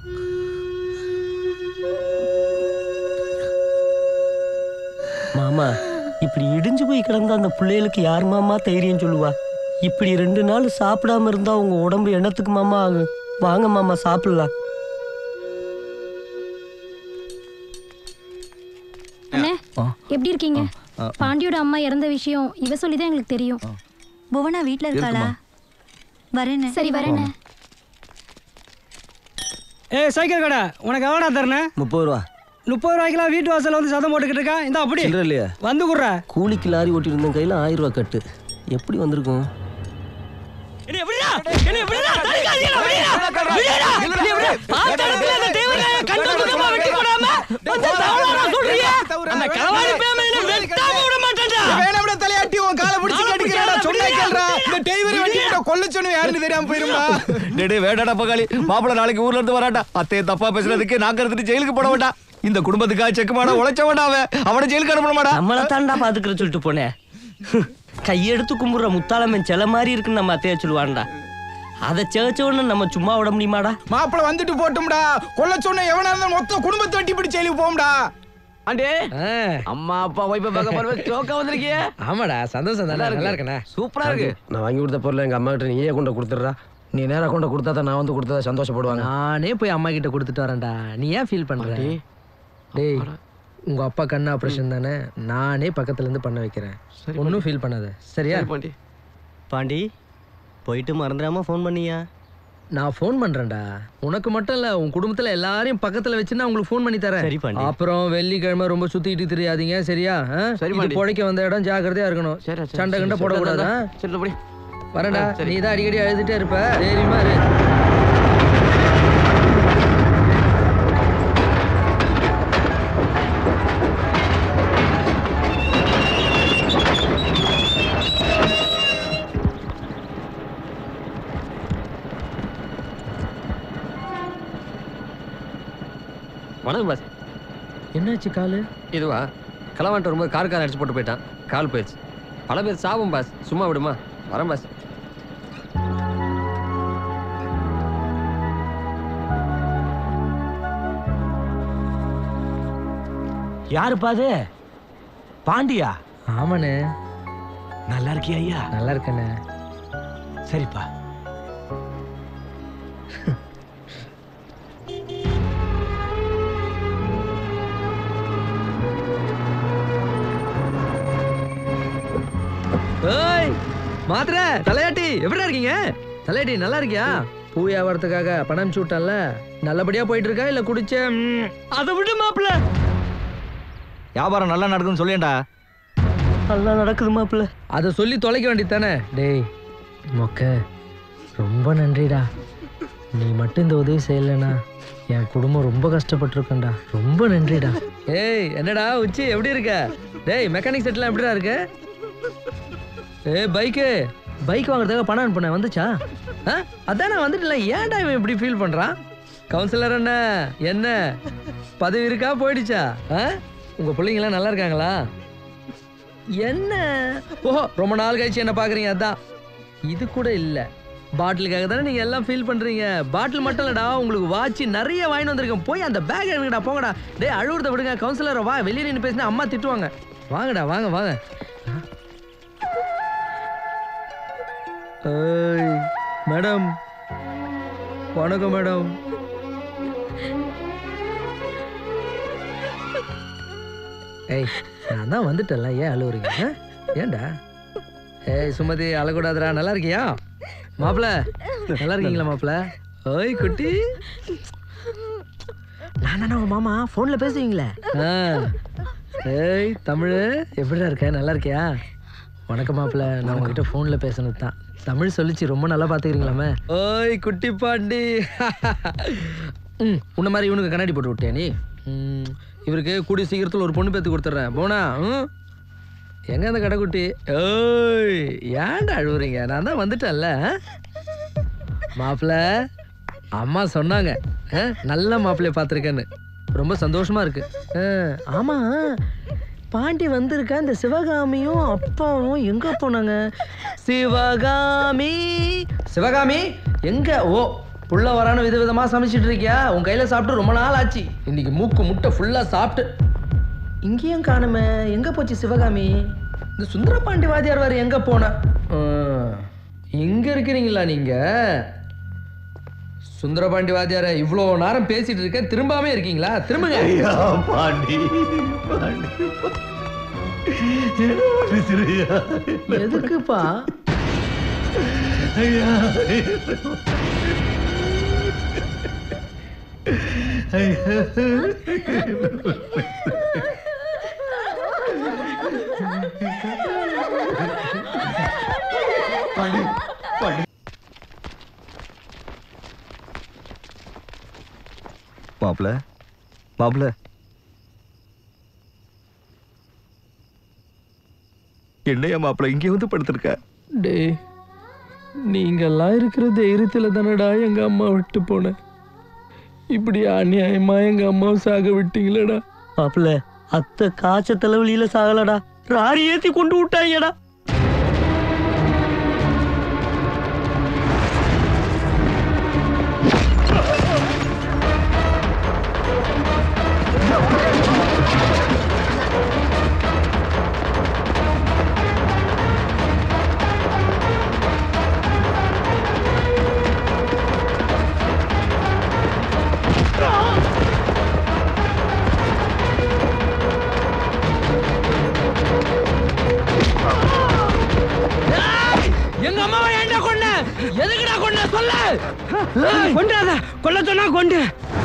மாமா இப்படி இடிஞ்சு போய் கிடந்த அந்த பிள்ளைகளுக்கு யார் மாமா தைரியம் சொல்லுவா இப்படி ரெண்டு நாள் சாப்பிடாம இருந்தா உங்க உடம்பு என்னத்துக்கு மாமா ஆகும் வாங்க மாமா சாப்பிடலாம் அண்ணே எப்படி இருக்கீங்க பாண்டியோட அம்மா இறந்த விஷயம் இவ சொல்லிதான் எங்களுக்கு தெரியும் புவனா வீட்ல இருக்காளா வரேன்னு சரி வரேண்ணே ஏய் சைக்கிள் கடை உனக்கு எவ்வளோ தரணேன் முப்பது ரூபா முப்பது ரூபாய்க்குலாம் வீட்டு வாசல்ல வந்து சதம் போட்டுக்கிட்டு இருக்கா இந்த அப்படி சில்லற இல்லையா வந்து குடுற கூலிக்கு லாரி ஓட்டி இருந்த கையில ஆயிரம் ரூபாய் கட்டு எப்படி வந்திருக்கும் வேணாம்டா தலையாட்டி உன் காலை பிடிச்சு கடிக்கிறடா சொன்னா கேளுடா இந்த டெய்வரி வெட்டி விட்ட கொல்ல சொன்னு யாருன்னு தெரியாம போயிருமா டேய் டேய் வேண்டாடா பகாளி மாப்பிள நாளைக்கு ஊர்ல இருந்து வராட்டா அத்தையை தப்பா பேசுறதுக்கு நாக்க எடுத்துட்டு ஜெயிலுக்கு போட வேண்டாம் இந்த குடும்பத்துக்காக செக் மாட உழைச்சவன்டா அவன் அவனை ஜெயிலுக்கு அனுப்ப மாடா நம்மள தாண்டா பாத்துக்கிற சொல்லிட்டு போனேன் கையெடுத்து கும்பிடுற முத்தாளம்மன் சில மாதிரி இருக்குன்னு நம்ம அத்தையா சொல்லுவான்டா அதை சேச்ச உடனே நம்ம சும்மா விட முடியுமாடா மாப்பிள வந்துட்டு போட்டும்டா கொல்ல சொன்ன எவனா இருந்தாலும் மொத்த குடும்பத்தை வெட்டி பிடிச்சு ஜெயிலுக்கு போகும்டா ஆண்டே அம்மா அப்பா ஒய்ஃபை பார்க்க போறவே ஜோக்கா வந்திருக்கிய ஆமாடா சந்தோஷம் தானே நல்லா இருக்கண்ணே சூப்பரா இருக்கு நான் வாங்கி கொடுத்த பொருளை எங்க அம்மா கிட்ட நீயே கொண்டு கொடுத்துட்றா நீ நேரா கொண்டு கொடுத்தா தான் நான் வந்து கொடுத்தா சந்தோஷப்படுவாங்க நானே போய் அம்மா கிட்ட கொடுத்துட்டு வரேன்டா நீ ஏன் ஃபீல் பண்ற டேய் உங்க அப்பா கண்ணு ஆப்ரேஷன் தானே நானே பக்கத்துல இருந்து பண்ண வைக்கிறேன் ஒன்றும் ஃபீல் பண்ணாத சரியா பாண்டி பாண்டி போயிட்டு மறந்துடாம ஃபோன் பண்ணியா நான் ஃபோன் பண்றேன்டா உனக்கு மட்டும் இல்ல உன் குடும்பத்துல எல்லாரையும் பக்கத்துல வச்சு நான் உங்களுக்கு ஃபோன் பண்ணி தரேன் சரி, பாண்டி. அப்புறம் வெள்ளிக்கிழமை ரொம்ப சுத்திட்டு தெரியாதீங்க சரியா ஆ? சரி, இது பாண்டி. பொழைக்க வந்த இடம் ஜாக்கிரதையா இருக்கணும் சரி, சரி, சண்டை சரி, கண்டை சரி, போடக்கூடாது ஆ? சரி படி வரேன்டா ஆ, சரி. நீ தான் அடிக்கடி அழுதுட்டே இருப்ப தைரியமா இரு வணக்கம் பாஸ் என்னாச்சு காலு இதுவா களவான்ட்டு வரும்போது காருக்காரன் அடிச்சு போட்டு போயிட்டான் கால் போயிடுச்சு பல பேர் சாவும் பாஸ் சும்மா விடுமா வரேன் பாஸ் யாருப்பா அது பாண்டியா ஆமாண்ணே நல்லா இருக்கியா ஐயா நல்லா இருக்கண்ணே சரிப்பா ஏய் மாத்திர தலையாட்டி எப்படிடா இருக்கீங்க தலையாட்டி நல்லா இருக்கியா பூ வியாபாரத்துக்காக பணம் அனுப்பிச்சு விட்டேன்ல நல்லபடியா போயிட்டு இருக்கா இல்ல குடிச்ச ம், அதை விடு மாப்பிள்ள வியாபாரம் நல்லா நடக்குன்னு சொல்லேன்டா நல்லா நடக்குது மாப்பிள்ள அதை சொல்லி தொலைக்க வேண்டியது தானே டேய் மொக்க ரொம்ப நன்றிடா நீ மட்டும் இந்த உதவி செய்யலைனா என் குடும்பம் ரொம்ப கஷ்டப்பட்டிருக்கேன்டா ரொம்ப நன்றிடா ஏய் என்னடா உச்சி எப்படி இருக்க டேய் மெக்கானிக் செட்லாம் எப்படிடா இருக்கு ஏய் பைக்கு பைக் வாங்குறதுக்காக பணம் அனுப்புனேன் வந்துச்சா ஆ அதான் நான் வந்துட்டல ஏன்டா இவன் இப்படி ஃபீல் பண்றான் கவுன்சிலர் என்ன என்ன பதவி இருக்கா போயிடுச்சா ஆ உங்க பிள்ளைங்களாம் நல்லா இருக்காங்களா என்ன ஓஹோ ரொம்ப நாள் கழிச்சு என்ன பாக்குறீங்க அதான் இது கூட இல்ல பாட்டிலுக்காக தானே நீங்க எல்லாம் ஃபீல் பண்றீங்க பாட்டில் மட்டும் இல்லடா உங்களுக்கு வாட்ச் நிறைய வாங்கிட்டு வந்திருக்கேன் போய் அந்த பேக் எடுங்கடா போங்கடா டேய் அழுவுறத விடுங்க கவுன்சிலரை வா வெளியே நின்று பேசினா அம்மா திட்டுவாங்க வாங்கடா வாங்க வாங்க ஏய் மேடம் வணக்கம் மேடம் ஏய் நான் தான் வந்துட்டேன்ல ஏன் அழுவுறீங்க ஆ? ஏன்டா ஏய் சுமதி அழக்கூடாதுடா நல்லா இருக்கியா மாப்பிள நல்லா இருக்கீங்களா மாப்பிள ஓய் குட்டி நான் தானே உங்க மாமா ஃபோன்ல பேசுவீங்களே ஆ. ஏய் தமிழ் எப்படிடா இருக்க நல்லா இருக்கியா வணக்கம் மாப்பிள நான் உங்ககிட்ட ஃபோன்ல பேசணும் தான் தமிழ் சொல்லிச்சு ரொம்ப நல்லா பாத்துக்கிறீங்களாமே ஓய் குட்டி பாண்டி ம் உன்ன மாதிரி இவனுக்கு கண்ணாடி போட்டு விட்டியா நீ ம், இவருக்கு கூடிய சீக்கிரத்தில் ஒரு பொண்ணு பேத்து கொடுத்துட்றேன் போனா ம் எங்க அந்த கடைக்குட்டி ஓய் ஏன்டா அழுவுறீங்க நான் தான் வந்துட்டேன்ல மாப்பிள்ள அம்மா சொன்னாங்க ஆ, நல்ல மாப்பிள்ளைய பார்த்துருக்கேன்னு ரொம்ப சந்தோஷமா இருக்கு ஆ, ஆமா பாண்டி வந்திருக்க இந்த சிவகாமியும் அப்பாவும் எங்க போனாங்க சிவகாமி சிவகாமி எங்க ஓ புள்ள வரான்னு விதவிதமா சமைச்சிட்டு இருக்கியா உன் கையில சாப்பிட்டு ரொம்ப நாள் ஆச்சு இன்னைக்கு மூக்கு முட்டை ஃபுல்லா சாப்பிட்டு இங்கேயும் காணுமே எங்க போச்சு சிவகாமி இந்த சுந்தரபாண்டி வாத்தியார் வேற எங்க போன இங்க இருக்கிறீங்களா நீங்க சுந்தரபாண்டி வாத்தியார இவ்வளோ நேரம் பேசிட்டு இருக்க திரும்பாமே இருக்கீங்களா திரும்புங்க ஐயா பாண்டி பாண்டி என்ன பண்ணுறியா எதுக்குப்பா ஐயா பாண்டி பாண்டி மாப்பிள மாப்பிள என்னையா மாப்பிள இங்கே வந்து படுத்திருக்க டேய் நீங்கெல்லாம் இருக்கிற தைரியத்தில் தானடா எங்க அம்மா விட்டு போனேன் இப்படி அநியாயமா எங்க அம்மாவை சாக விட்டீங்களேடா மாப்பிள்ள அத்தை காய்ச்ச தலைவலியில சாகலடா ராரி ஏத்தி கொண்டு விட்டாங்கடா எங்க அம்மாவை ஏன்டா கொன்ன எதுக்குடா கொன்ன சொல்லு கொண்டாத கொல்ல சொன்னா கொண்டு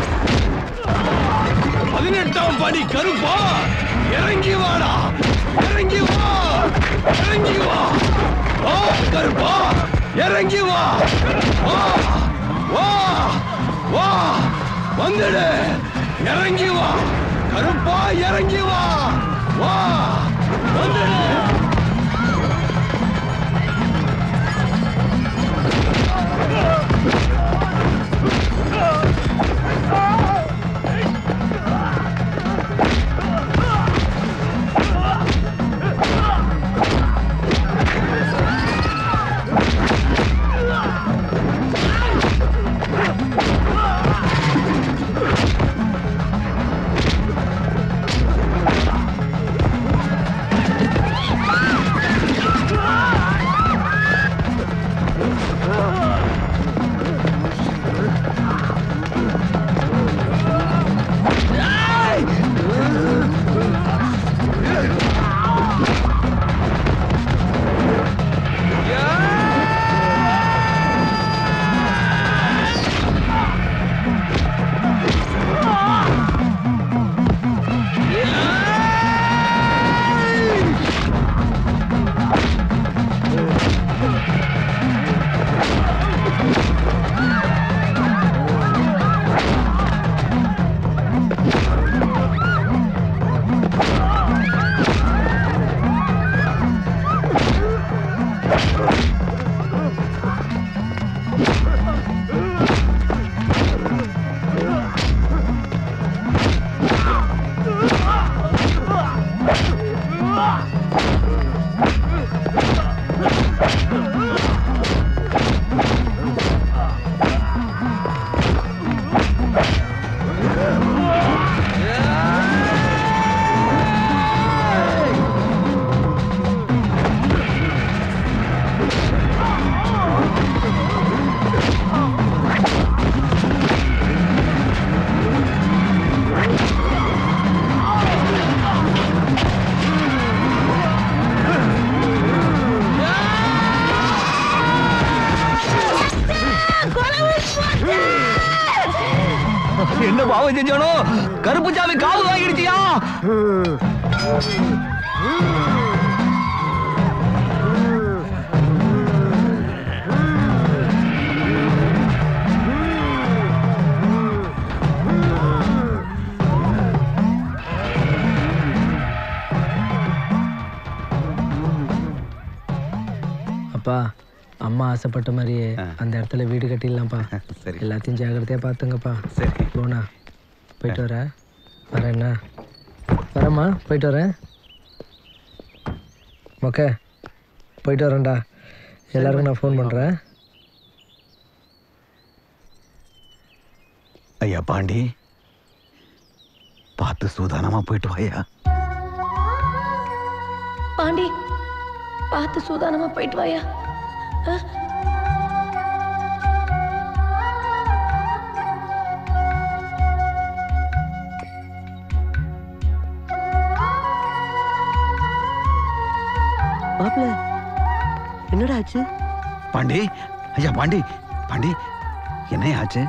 பதினெட்டாம் படி கருப்பா இறங்கி வாடா இறங்கி வா இறங்கி வா வா கருப்பா இறங்கி வா வா வா வா வந்துடு இறங்கி வா கருப்பா இறங்கி வா வா வந்துடு என்ன பாவம் செஞ்சானோ கருப்பு சாமி காவு வாங்கிடுச்சியா அப்பா அம்மா ஆசைப்பட்ட மாதிரியே அந்த இடத்துல வீடு கட்டிடலாம்ப்பா சரி. எல்லாத்தையும் ஜாக்கிரதையா பார்த்துங்கப்பா சரி போனா போயிட்டு வர வரேண்ணா வரேம்மா போயிட்டு வரேன் ஓகே போயிட்டு வரேன்டா எல்லாருக்கும் நான் ஃபோன் பண்ணுறேன் ஐயா பாண்டி பார்த்து சூதானமா போயிட்டு வாயா பாண்டி பார்த்து சூதானமா போயிட்டு வாயா மாப்பிள்ள என்னடா ஆச்சு பாண்டி ஐயா பாண்டி பாண்டி என்ன ஆச்சு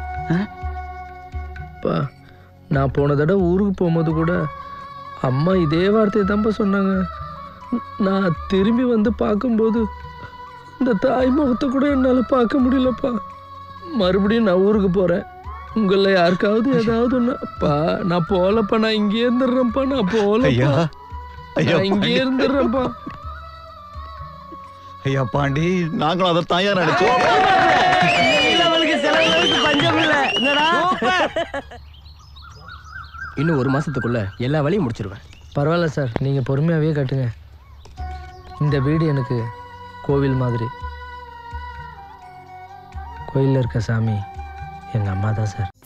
அப்பா நான் போன தடவை ஊருக்கு போகும்போது கூட அம்மா இதே வார்த்தையை தான்ப்பா சொன்னாங்க நான் திரும்பி வந்து பார்க்கும்போது இந்த தாய் முகத்தை கூட என்னால் பார்க்க முடியலப்பா மறுபடியும் நான் ஊருக்கு போகிறேன் உங்களில் யாருக்காவது ஏதாவது ஒன்று அப்பா நான் போகலப்பா நான் இங்கே இருந்துடுறேன்ப்பா நான் ஐயா போகலப்பா ஐயா நான் இங்கே பாண்டி. இருந்துடுறேன்ப்பா ஐயா பாண்டி நாங்களும் அதை தாயா நினைச்சோம் அவளுக்கு செலவுகளுக்கு பஞ்சம் இல்ல என்னடா இன்னும் ஒரு மாசத்துக்குள்ள எல்லா வேலையும் முடிச்சிருவேன் பரவாயில்ல சார் நீங்கள் பொறுமையாகவே கட்டுங்க இந்த வீடு எனக்கு கோவில் மாதிரி கோயிலில் இருக்க சாமி எங்கள் அம்மா தான் சார்